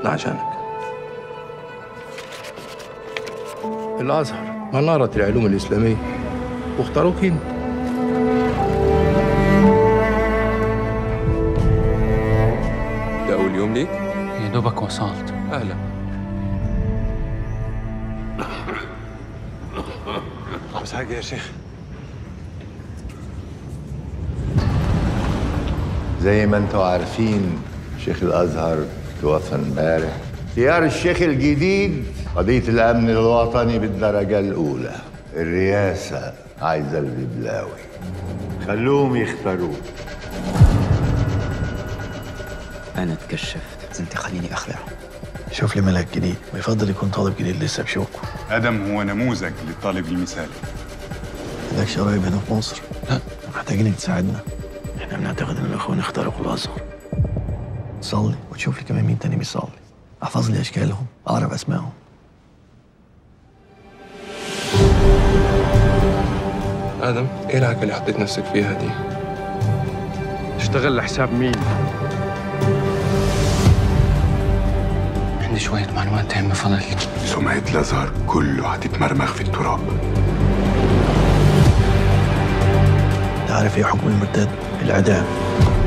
تعبنا عشانك الأزهر منارة العلوم الإسلامية واختاروك انت ده أول يوم ليك؟ يا دوبك وصلت أهلا بس حاجة يا شيخ زي ما انتم عارفين شيخ الازهر توفى امبارح اختيار الشيخ الجديد قضية الأمن الوطني بالدرجة الأولى الرئاسة عايزة الببلاوي خلوهم يختاروه أنا اتكشفت أنت خليني أخلع شوف لي ملك جديد ويفضل يكون طالب جديد لسه بشوكه آدم هو نموذج للطالب المثالي مالكش قرايب هنا في مصر لا محتاجينك تساعدنا احنا بنعتقد ان الاخوان اخترقوا الازهر صلي وتشوف لي كمان مين تاني بيصلي احفظ لي اشكالهم اعرف اسمائهم آدم إيه العكة اللي حطيت نفسك فيها دي؟ تشتغل لحساب مين؟ عندي شوية معلومات تهم فضل سمعة الأزهر كله هتتمرمغ في التراب انت عارف ايه حكم المرتد الاعدام